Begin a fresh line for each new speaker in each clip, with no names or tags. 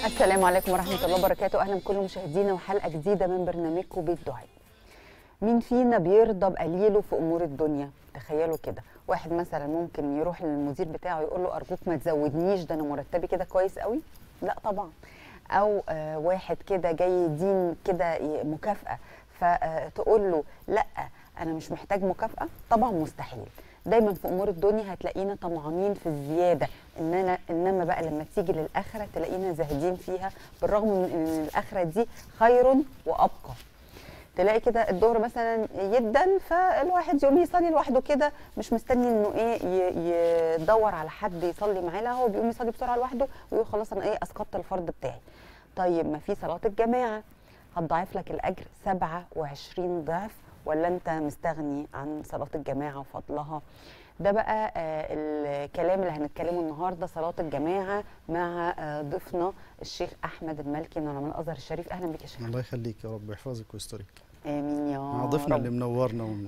السلام عليكم ورحمة الله وبركاته أهلا بكل مشاهدينا وحلقة جديدة من برنامجكم بيت دعاء مين فينا بيرضى بقليله في أمور الدنيا تخيلوا كده واحد مثلا ممكن يروح للمدير بتاعه يقول له أرجوك ما تزودنيش ده أنا مرتبي كده كويس قوي لا طبعا أو آه واحد كده جاي يدين كده ي- مكافأة فتقول له لا أنا مش محتاج مكافأة طبعا مستحيل دايما في امور الدنيا هتلاقينا طمعانين في الزياده اننا انما بقى لما تيجي للاخره تلاقينا زاهدين فيها بالرغم من ان الاخره دي خير وابقى تلاقي كده الظهر مثلا يدن فالواحد يقوم يصلي لوحده كده مش مستني انه ايه ي- يدور على حد يصلي معاه لا هو بيقوم يصلي بسرعه لوحده ويقول خلاص انا ايه اسقطت الفرض بتاعي طيب ما في صلاه الجماعه هتضاعف لك الاجر 27 ضعف ولا انت مستغني عن صلاه الجماعه وفضلها ده بقى آه الكلام اللي هنتكلمه النهارده صلاه الجماعه مع آه ضيفنا الشيخ احمد المالكي من علماء الازهر الشريف اهلا بك يا شيخ
الله يخليك يا رب يحفظك ويسترك
امين يا
مع ضيفنا
رب.
اللي منورنا و...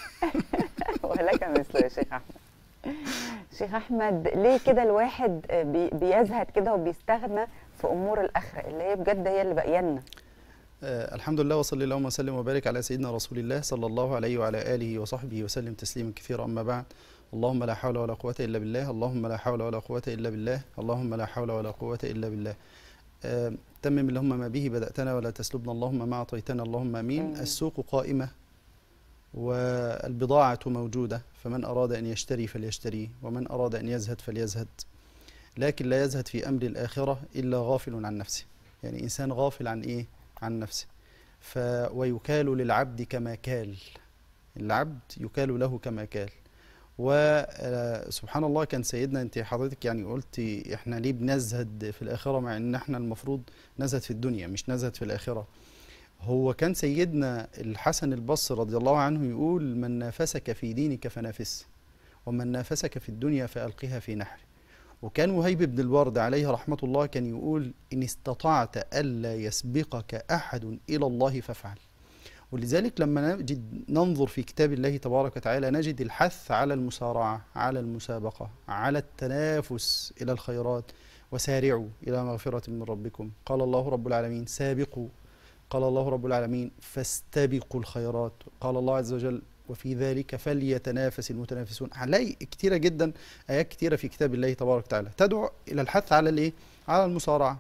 ولك مثله يا شيخ احمد شيخ احمد ليه كده الواحد بي- بيزهد كده وبيستغنى في امور الاخره اللي هي بجد هي اللي باقيه
آه الحمد لله وصلى اللهم وسلم وبارك على سيدنا رسول الله صلى الله عليه وعلى اله وصحبه وسلم تسليما كثيرا اما بعد اللهم لا حول ولا قوة إلا بالله اللهم لا حول ولا قوة إلا بالله اللهم لا حول ولا قوة إلا بالله آه تمم اللهم ما به بدأتنا ولا تسلبنا اللهم ما أعطيتنا اللهم آمين
آمين.
السوق قائمة والبضاعة موجودة فمن أراد أن يشتري فليشتري ومن أراد أن يزهد فليزهد لكن لا يزهد في أمر الآخرة إلا غافل عن نفسه يعني إنسان غافل عن إيه؟ عن نفسه ف ويكال للعبد كما كال العبد يكال له كما كال وسبحان الله كان سيدنا انت حضرتك يعني قلتي احنا ليه بنزهد في الاخره مع ان احنا المفروض نزهد في الدنيا مش نزهد في الاخره هو كان سيدنا الحسن البصري رضي الله عنه يقول من نافسك في دينك فنافسه ومن نافسك في الدنيا فألقها في نحره وكان وهيب بن الورد عليه رحمة الله كان يقول إن استطعت ألا يسبقك أحد إلى الله فافعل ولذلك لما نجد ننظر في كتاب الله تبارك وتعالى نجد الحث على المسارعة على المسابقة على التنافس إلى الخيرات وسارعوا إلى مغفرة من ربكم قال الله رب العالمين سابقوا قال الله رب العالمين فاستبقوا الخيرات قال الله عز وجل وفي ذلك فليتنافس المتنافسون هنلاقي كتيرة جدا آيات كتيرة في كتاب الله تبارك وتعالى تدعو إلى الحث على الإيه؟ على المسارعة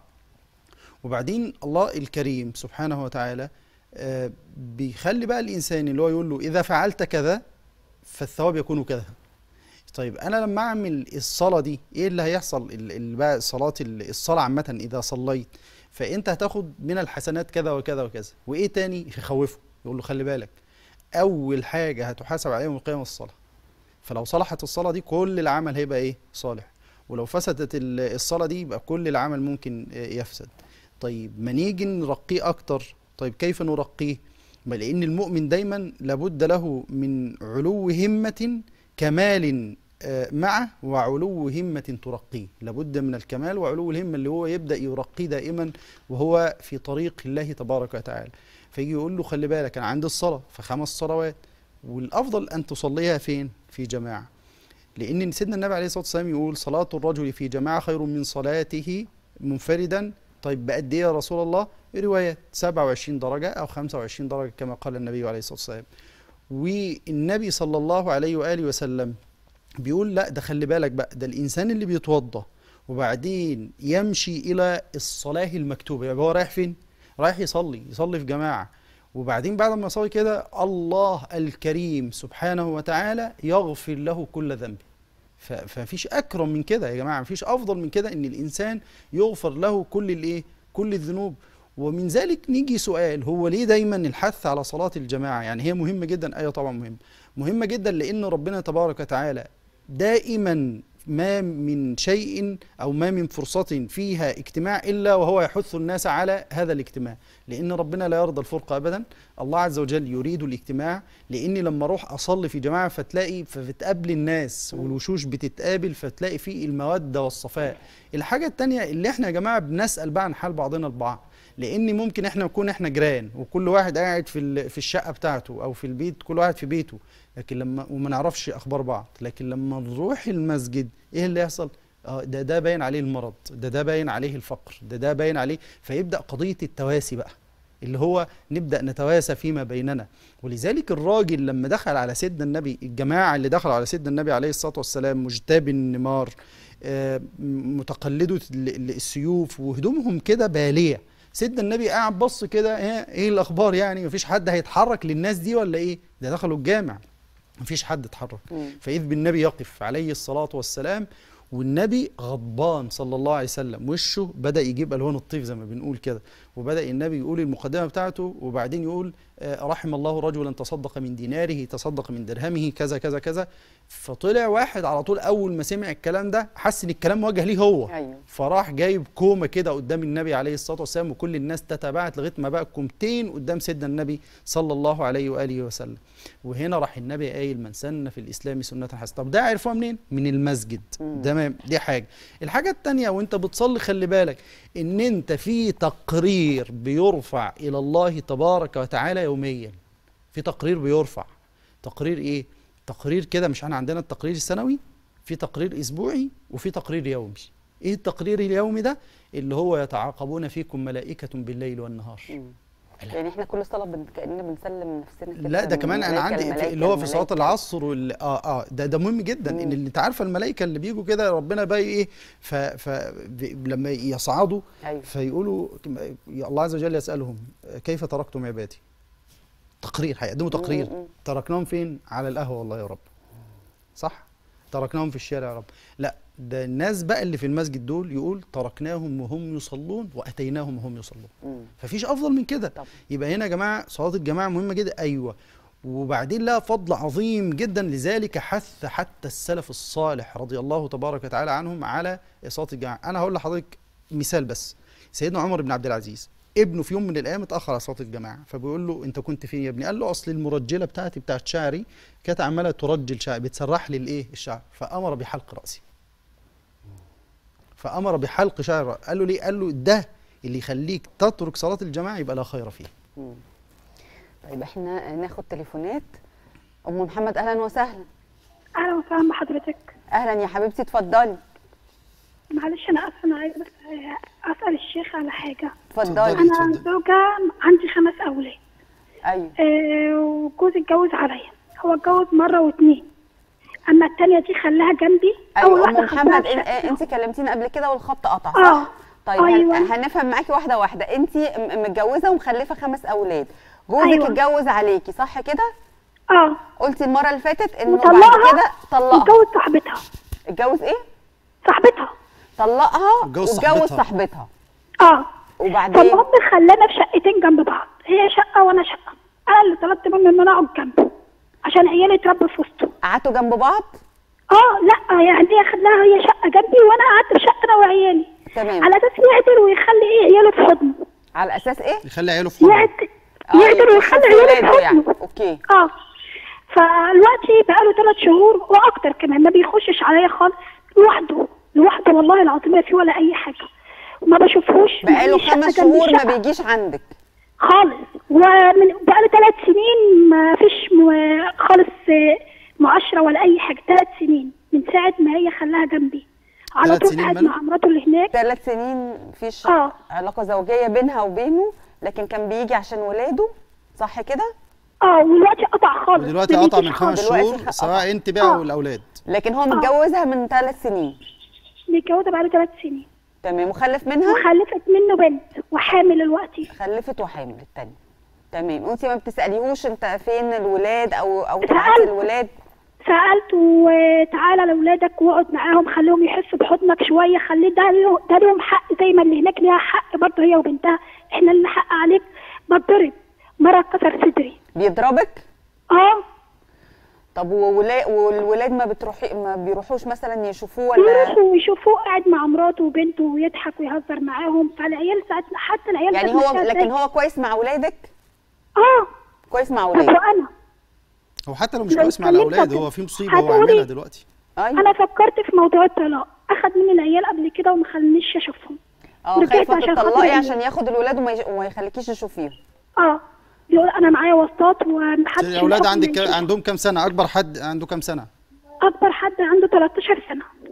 وبعدين الله الكريم سبحانه وتعالى آه، بيخلي بقى الإنسان اللي هو يقول له إذا فعلت كذا فالثواب يكون كذا طيب أنا لما أعمل الصلاة دي إيه اللي هيحصل ال- ال- بقى صلاة ال- الصلاة عامة إذا صليت فأنت هتاخد من الحسنات كذا وكذا وكذا وإيه تاني يخوفه يقول له خلي بالك أول حاجة هتحاسب عليها يوم القيامة الصلاة فلو صلحت الصلاة دي كل العمل هيبقى إيه صالح ولو فسدت ال- الصلاة دي يبقى كل العمل ممكن آه، يفسد طيب ما نيجي نرقيه أكتر طيب كيف نرقيه ما لأن المؤمن دايما لابد له من علو همة كمال آه، معه وعلو همة ترقيه لابد من الكمال وعلو الهمة اللي هو يبدأ يرقيه دائما وهو في طريق الله تبارك وتعالى فيجي يقول له خلي بالك أنا عندي الصلاة فخمس صلوات والأفضل أن تصليها فين في جماعة لأن سيدنا النبي عليه الصلاة والسلام يقول صلاة الرجل في جماعة خير من صلاته منفردا طيب بقد إيه يا رسول الله روايات 27 درجة أو 25 درجة كما قال النبي عليه الصلاة والسلام والنبي صلى الله عليه وآله وسلم بيقول لا ده خلي بالك بقى ده الإنسان اللي بيتوضى وبعدين يمشي إلى الصلاة المكتوبة يبقى هو رايح فين؟ رايح يصلي يصلي في جماعة وبعدين بعد ما يصلي كده الله الكريم سبحانه وتعالى يغفر له كل ذنب ف- فمفيش أكرم من كده يا جماعة مفيش أفضل من كده إن الإنسان يغفر له كل الإيه؟ كل الذنوب ومن ذلك نيجي سؤال هو ليه دايما الحث على صلاة الجماعة يعني هي مهمة جدا أيوة طبعا مهمة مهمة جدا لأن ربنا تبارك وتعالى دائما ما من شيء أو ما من فرصة فيها اجتماع إلا وهو يحث الناس على هذا الاجتماع لأن ربنا لا يرضى الفرقة أبدا الله عز وجل يريد الاجتماع لأني لما أروح أصلي في جماعة فتلاقي فبتقابل الناس والوشوش بتتقابل فتلاقي فيه المودة والصفاء الحاجة التانية اللي احنا يا جماعة بنسأل بقى عن حال بعضنا البعض لان ممكن احنا نكون احنا جيران وكل واحد قاعد في ال- في الشقه بتاعته او في البيت كل واحد في بيته لكن لما وما نعرفش اخبار بعض لكن لما نروح المسجد ايه اللي يحصل اه ده ده باين عليه المرض ده ده باين عليه الفقر ده ده باين عليه فيبدا قضيه التواسي بقى اللي هو نبدا نتواسى فيما بيننا ولذلك الراجل لما دخل على سيدنا النبي الجماعه اللي دخلوا على سيدنا النبي عليه الصلاه والسلام مجتاب النمار آه، م- متقلدو ال- ال- السيوف وهدومهم كده باليه سيدنا النبي قاعد بص كده ايه ايه الاخبار يعني مفيش حد هيتحرك للناس دي ولا ايه ده دخلوا الجامع مفيش حد اتحرك
مم.
فإذ بالنبي يقف عليه الصلاة والسلام والنبي غضبان صلى الله عليه وسلم وشه بدأ يجيب ألوان الطيف زي ما بنقول كده وبدأ النبي يقول المقدمة بتاعته وبعدين يقول آه، رحم الله رجلا تصدق من ديناره تصدق من درهمه كذا كذا كذا فطلع واحد على طول أول ما سمع الكلام ده حس إن الكلام موجه ليه هو
ايوه
فراح جايب كومه كده قدام النبي عليه الصلاه والسلام وكل الناس تتابعت لغايه ما بقى كومتين قدام سيدنا النبي صلى الله عليه واله وسلم وهنا راح النبي قايل من سن في الاسلام سنه حسنه طب ده عرفوها منين من المسجد
مم.
تمام دي حاجه الحاجه الثانيه وانت بتصلي خلي بالك ان انت في تقرير بيرفع الى الله تبارك وتعالى يوميا في تقرير بيرفع تقرير ايه تقرير كده مش احنا عندنا التقرير السنوي في تقرير اسبوعي وفي تقرير يومي ايه التقرير اليومي ده اللي هو يتعاقبون فيكم ملائكة بالليل والنهار
مم.
لا.
يعني احنا كل صلاه بن... كاننا بنسلم نفسنا كده
لا ده كمان انا
الملائكة-
عندي في-
الملائكة-
اللي هو في صلاه
الملائكة.
العصر وال... اه اه ده ده مهم جدا
مم.
ان اللي انت عارفه الملائكه اللي بيجوا كده ربنا بقى ايه ف... ف... ب- لما يصعدوا
ايوه
فيقولوا يا الله عز وجل يسالهم كيف تركتم عبادي تقرير هيقدموا تقرير
مم.
تركناهم فين على القهوه والله يا رب صح تركناهم في الشارع يا رب لا ده الناس بقى اللي في المسجد دول يقول تركناهم وهم يصلون واتيناهم وهم يصلون
مم.
ففيش افضل من كده
طب
يبقى هنا يا جماعه صلاه الجماعه مهمه جدا ايوه وبعدين لها فضل عظيم جدا لذلك حث حتى السلف الصالح رضي الله تبارك وتعالى عنهم على صلاه الجماعه انا هقول لحضرتك مثال بس سيدنا عمر بن عبد العزيز ابنه في يوم من الايام اتاخر على صلاه الجماعه فبيقول له انت كنت فين يا ابني قال له اصل المرجله بتاعتي بتاعت شعري كانت عماله ترجل شعري بتسرح لي الايه الشعر فامر بحلق راسي فامر بحلق شعر رأسي. قال له ليه قال له ده اللي يخليك تترك صلاه الجماعه يبقى لا خير فيه
مم. طيب احنا ناخد تليفونات ام محمد اهلا وسهلا
اهلا وسهلا بحضرتك
اهلا يا حبيبتي اتفضلي
معلش انا اسفه انا عايزه بس اسال الشيخ على حاجه
اتفضلي
اتفضلي.
انا زوجه عندي خمس اولاد
ايوه
آه، وجوزي اتجوز عليا هو اتجوز مره واتنين اما التانية دي خلاها جنبي
ايوه ام
واحدة خلاها
محمد
في شقة.
انت كلمتينا قبل كده والخط قطع صح
اه
طيب هن-
أيوة.
هنفهم معاكي واحده واحده انت م- متجوزه ومخلفه خمس اولاد جوزك
أيوة.
اتجوز عليكي صح كده
اه
قلتي المره اللي فاتت انه بعد
وطلقها
كده طلقها
واتجوز صاحبتها
اتجوز ايه
صاحبتها
طلقها
اتجوز
واتجوز
صاحبتها.
صاحبتها
اه
وبعدين
فالمهم خلانا في شقتين جنب بعض هي شقه وانا شقه انا اللي طلبت منه ان انا اقعد جنبه عشان عيالي يتربوا في وسطه
قعدتوا جنب بعض
اه لا يعني هي خلاها هي شقه جنبي وانا قعدت في شقه انا وعيالي
تمام
على اساس يقدر ويخلي ايه عياله في حضنه
على اساس ايه
يخلي عياله في حضنه
يقدر
آه،
يقدر
يشوف
ويخلي عياله في
ولاده يعني
حضنه
اوكي
اه فالوقت بقاله ثلاث شهور واكتر كمان ما بيخشش عليا خالص لوحده لوحده والله العظيم ما في ولا اي حاجه وما بشوفهوش
بقاله
مفيش شقة
خمس
جنب
شهور ما
الشقة.
بيجيش عندك
خالص ومن بقاله ثلاث سنين ما فيش م- خالص آه، معاشره ولا اي حاجه ثلاث سنين من ساعه ما هي خلاها جنبي على
ثلاث
طول
سنين
قاعد
ماله؟
مع مراته اللي هناك
ثلاث سنين مفيش
آه.
علاقه زوجيه بينها وبينه لكن كان بيجي عشان ولاده صح كده
اه ودلوقتي قطع خالص
ودلوقتي
ما
قطع
بيجيش
من خمس
خالص.
دلوقتي
شهور
خ-
سواء انت بقى
آه.
او الاولاد
لكن هو متجوزها من ثلاث سنين
متجوزه بقاله ثلاث سنين
تمام وخلف منها
وخلفت منه بنت وحامل دلوقتي
خلفت وحامل التانية تمام وانت ما بتساليهوش انت فين الولاد او او
سألت.
تبعتي الولاد
سالته آه، تعالى لاولادك واقعد معاهم خليهم يحسوا بحضنك شويه خليه ده له- ده لهم حق زي ما اللي هناك ليها حق برضه هي وبنتها احنا اللي حق عليك بتضرب مره اتكسر صدري
بيضربك
اه
طب وولا- والولاد ما بتروحي ما بيروحوش مثلا يشوفوه ولا
يروحوا ويشوفوه قاعد مع مراته وبنته ويضحك ويهزر معاهم فالعيال ساعات حتى العيال
يعني
كانت
هو
ماشية
لكن
إزاي؟
هو كويس مع اولادك
اه
كويس مع
طب
اولادك
وانا
هو حتى لو مش
لو
كويس مع
اتكلمت
الاولاد
هت-
هو في مصيبه هو
هتقولي-
عاملها دلوقتي
ايوه
انا فكرت في موضوع الطلاق اخد مني العيال قبل كده وما خلانيش اشوفهم
اه
رجعت
خايفه
عشان خاطر
تطلقي
العيال.
عشان ياخد الولاد وما يش- وما يخليكيش تشوفيهم
اه يقول انا معايا واسطات ومحدش
الاولاد
ياخد
عندك
مني
كا-
شيء.
عندهم كام سنه اكبر حد عنده كام سنه
اكبر حد عنده 13 سنه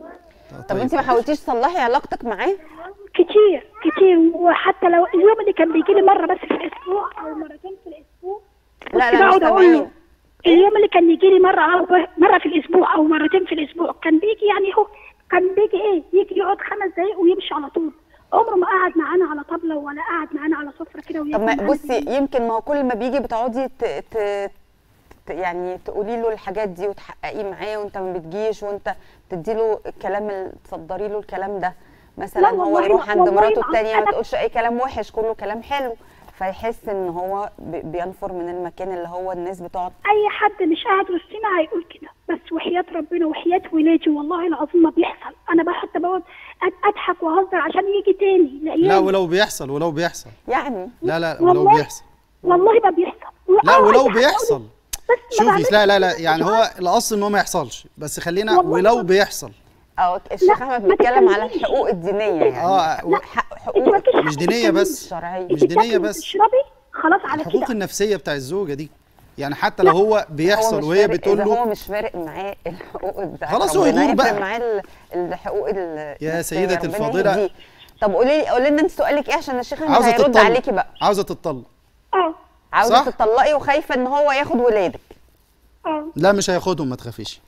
آه،
طب
طيب.
انت ما حاولتيش تصلحي علاقتك معاه
كتير كتير وحتى لو اليوم اللي كان بيجي لي مره بس في الاسبوع او مرتين في الاسبوع
لا،
كنت
لا، مش
بقعد اقول له
سامعين.
اليوم اللي كان يجي لي مره او مره في الاسبوع او مرتين في الاسبوع كان بيجي يعني هو كان بيجي ايه يجي يقعد خمس دقايق ويمشي على طول عمره ما قعد معانا على طبله ولا قعد معانا على سفره كده
طب
وياكل
ما
معانا
بصي
بالليل.
يمكن ما هو كل ما بيجي بتقعدي ت... ت... ت- يعني تقولي له الحاجات دي وتحققيه معاه وانت ما بتجيش وانت تدي له الكلام ال- تصدري له الكلام ده مثلا
لا
هو
والله
يروح
ما-
عند
والله
مراته
ما-
التانية ما
أنا-
تقولش اي كلام وحش كله كلام حلو فيحس ان هو بي- بينفر من المكان اللي هو الناس بتقعد
اي حد مش قاعد وسطنا هيقول كده بس وحياه ربنا وحياه ولادي والله العظيم ما بيحصل انا بقى حتى بقعد أت- اضحك واهزر عشان يجي تاني
لا
لأيام.
ولو بيحصل ولو بيحصل
يعني
لا لا ولو
والله-
بيحصل
والله ما بيحصل
لا
آه،
ولو
أضحك
بيحصل
أقول بس ما
شوفي
بعملش
لا لا لا
كده.
يعني هو الاصل ان هو ما يحصلش بس خلينا
والله
ولو
ما-
بيحصل
اه الشيخ
لا،
احمد
ما
بيتكلم على
تكلمنيش.
الحقوق الدينيه يعني
اه و-
حق
انت
حقوق
مالكيش حق
مش دينيه
تتكلمي.
بس
الشرعيه
مش دينيه
تاكلي
بس
وتشربي خلاص على
الحقوق
كده
النفسيه بتاع الزوجه دي يعني حتى لو هو
هو
بيحصل
مش
وهي
فارق-
بتقول
إذا هو
له
مش فارق معاه الحقوق بتاعت
خلاص هو
ربنا،
يغور
يفرق
بقى.
معاه ال- الحقوق ال-
يا
النفسية،
سيدة
ربنا
الفاضلة.
يهديه. طب قولي لي قولي لنا انت سؤالك ايه عشان الشيخ احمد
عاوزه
هيرد
تطلق
عليكي بقى
عاوزه تطلق
اه
عاوزه
صح؟
تطلقي وخايفه ان هو ياخد ولادك
اه
لا مش هياخدهم ما تخافيش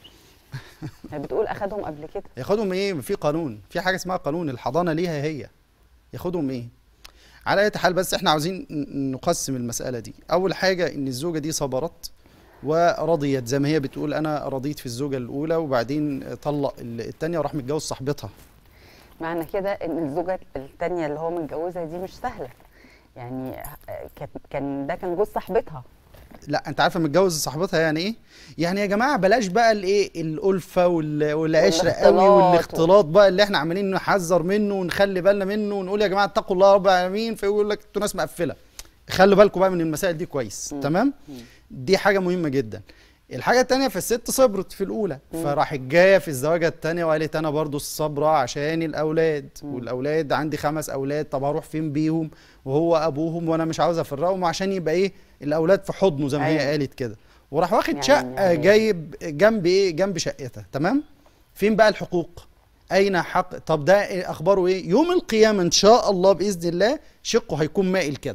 هي بتقول اخدهم قبل كده
ياخدهم ايه في قانون في حاجه اسمها قانون الحضانه ليها هي ياخدهم ايه على اي حال بس احنا عاوزين ن- نقسم المساله دي اول حاجه ان الزوجه دي صبرت ورضيت زي ما هي بتقول انا رضيت في الزوجه الاولى وبعدين طلق ال- التانية وراح متجوز صاحبتها
معنى كده ان الزوجه الثانيه اللي هو متجوزها دي مش سهله يعني آه، كان كان ده كان جوز صاحبتها
لا انت عارفه متجوز صاحبتها يعني ايه يعني يا جماعه بلاش بقى الايه الالفه وال- والعشره قوي
والاختلاط
والاختلاط بقى اللي احنا عمالين نحذر منه ونخلي بالنا منه ونقول يا جماعه اتقوا الله رب العالمين فيقول لك انتوا ناس مقفله خلوا بالكم بقى من المسائل دي كويس تمام دي حاجه مهمه جدا الحاجه التانية فالست صبرت في الاولى فراحت جايه في الزواجه التانية وقالت انا برضو الصبره عشان الاولاد والاولاد عندي خمس اولاد طب هروح فين بيهم وهو ابوهم وانا مش عاوز افرقهم عشان يبقى ايه الاولاد في حضنه زي ما هي
أيوة.
قالت كده وراح واخد
يعني-
شقه
يعني-
جايب جنب ايه جنب شقتها تمام فين بقى الحقوق اين حق طب ده إيه اخباره ايه يوم القيامه ان شاء الله باذن الله شقه هيكون مائل كده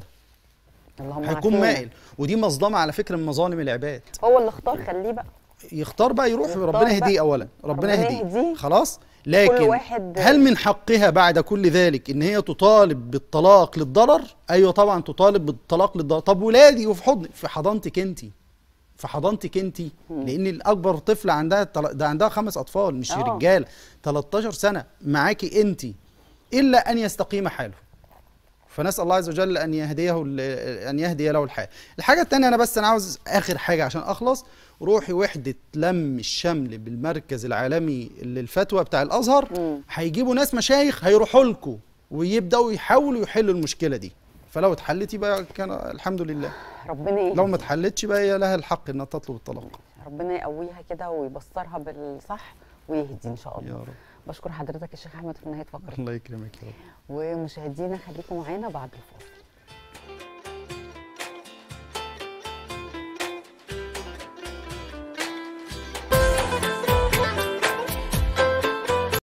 اللهم
هيكون
عافينا.
مائل ودي مظلمه على فكره من مظالم العباد
هو اللي اختار خليه بقى
يختار بقى يروح
يختار
ربنا
بقى.
يهديه اولا ربنا
ربنا
يهديه
يهديه.
خلاص لكن
واحد-
هل من حقها بعد كل ذلك ان هي تطالب بالطلاق للضرر ايوه طبعا تطالب بالطلاق للضرر طب ولادي وفي حضن في حضانتك انت في حضانتك انت لان الاكبر طفل عندها تل- ده عندها خمس اطفال مش
آه.
رجال 13 سنه معاكي انت الا ان يستقيم حاله فنسال الله عز وجل ان يهديه ال- ان يهدي له الحال الحاجه الثانيه انا بس انا عاوز اخر حاجه عشان اخلص روحي وحده لم الشمل بالمركز العالمي للفتوى بتاع الازهر
مم.
هيجيبوا ناس مشايخ هيروحوا لكم ويبداوا يحاولوا يحلوا المشكله دي فلو اتحلت يبقى كان الحمد لله
ربنا يهدي
لو ما اتحلتش بقى هي لها الحق انها تطلب الطلاق
ربنا يقويها كده ويبصرها بالصح ويهدي ان شاء
يا
الله
رب
بشكر حضرتك يا شيخ احمد في نهايه فقره
الله يكرمك يا رب
ومشاهدينا خليكم معانا بعد الفاصل